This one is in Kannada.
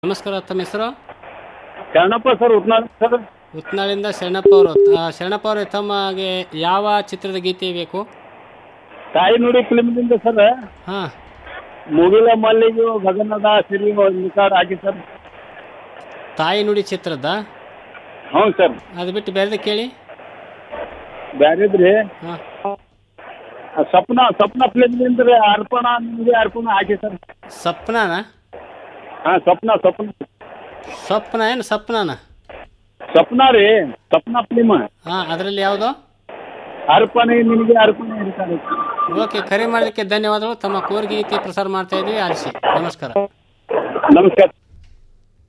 ನಮಸ್ಕಾರ ತಮ್ಮ ಹೆಸರು ಶರಣಪ್ಪ ಸರ್ ಉತ್ನಾಳ್ ಸರ್ ಉತ್ನಾಳಿಂದ ಶರಣಪ್ಪ ಅವರು ಆ, ಶರಣಪ್ಪ ಅವರೇ ತಮಗೆ ಯಾವ ಚಿತ್ರದ ಗೀತೆ ಬೇಕು ತಾಯಿ ನುಡಿ ಫಿಲ್ಮ್ದಿಂದ ಸರ್ ಹಾಂ ಮುಗಿಲ ಮಲ್ಲಿಗೆ ಗಗನದ ಸಿರಿ ನಿಕಾಡ್ ಹಾಕಿ ಸರ್ ತಾಯಿ ನುಡಿ ಚಿತ್ರದ ಹ್ಞೂ ಸರ್ ಅದು ಬಿಟ್ಟು ಬೇರೆದ ಕೇಳಿ ಬ್ಯಾರೆದ್ರಿ ಹಾಂ ಸಪ್ನ ಸಪ್ನ ಫಿಲ್ಮ್ದಿಂದ ರೀ ಅರ್ಪಣ ನಿಮಗೆ ಅರ್ಪಣ ಹಾಕಿ ಸರ್ ಸಪ್ನಾನ ಹಾಂ ಸಪ್ನ ಸಪ್ನ ಸ್ವಪ್ನ ಏನು ಸಪ್ನಾನ ಸಪ್ನ ರೀ ಸಪ್ನ ಫಿಲ್ಮ್ ಹಾಂ ಅದರಲ್ಲಿ ಯಾವುದು ಅರ್ಪಣೆ ನಿಮಗೆ ಅರ್ಪಣೆ ಇರ್ತಾರೆ ಓಕೆ ಕರೆ ಮಾಡೋದಕ್ಕೆ ಧನ್ಯವಾದಗಳು ತಮ್ಮ ಕೋರಿಕೆ ಗೀತೆ ಪ್ರಸಾರ ಮಾಡ್ತಾ ಇದ್ದೀವಿ ಆಲಿಸಿ ನಮಸ್ಕಾರ ನಮಸ್ಕಾರ